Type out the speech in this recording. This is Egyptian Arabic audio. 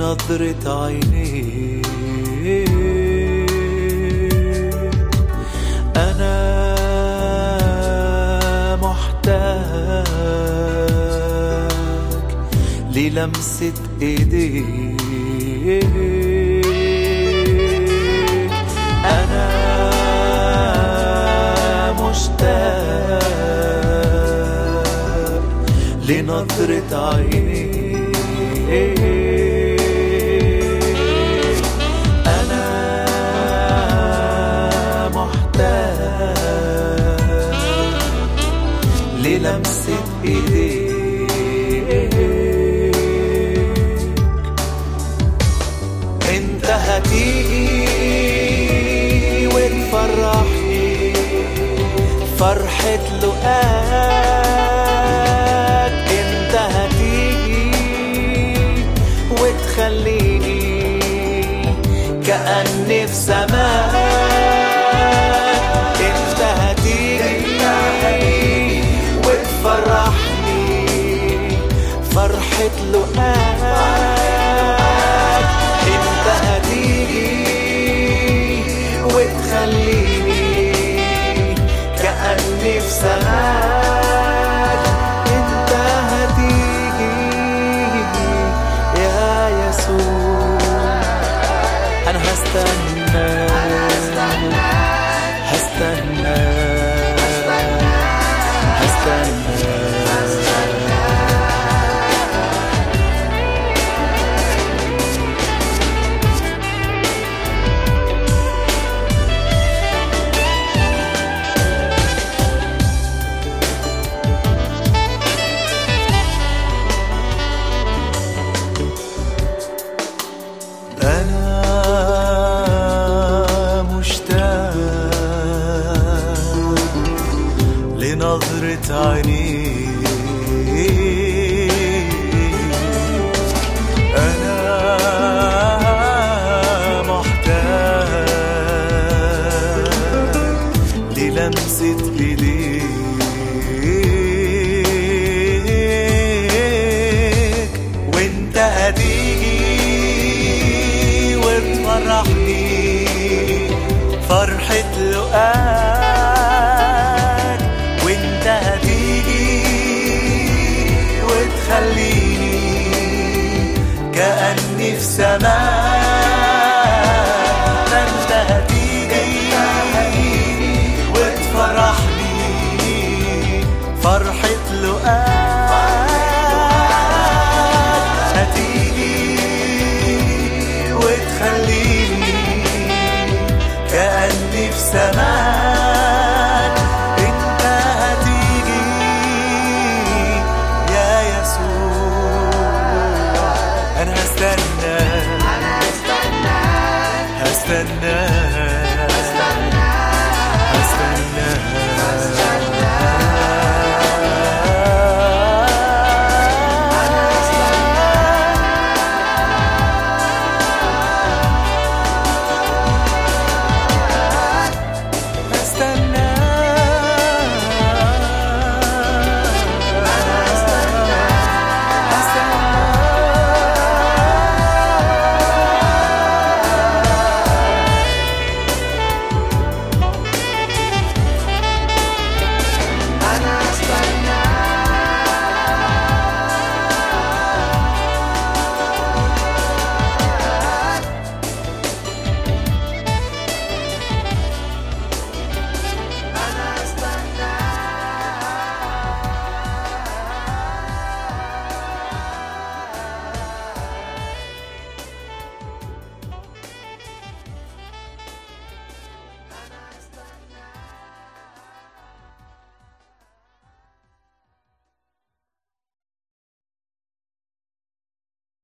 لنظرة عينيك أنا محتاج للمسة إيديك أنا مشتاق لنظرة عينيك أنا محتاج للمسة إيديك انت هتيجي وتفرحني فرحة لقاك انت هتيجي وتخليني كأني في سماك انت هتيجي وتفرحني فرحة لقاك انت هتيجي وتخليني كأني في سماك انت هتيجي يا يسوع انا هستنى هستنى هستنى أنا مشتاق لنظرة عينيك أنا محتاج للمسة إيديك وانت هتيجي وتفرحني فرحة لقاك وانت هتيجي وتخليني كأني في سماك انت هتيجي وتفرحني فرحة لقاك هتيجي وتخليني كأني في سماك انت هتيجي يا يسوع انا هستنى هستنى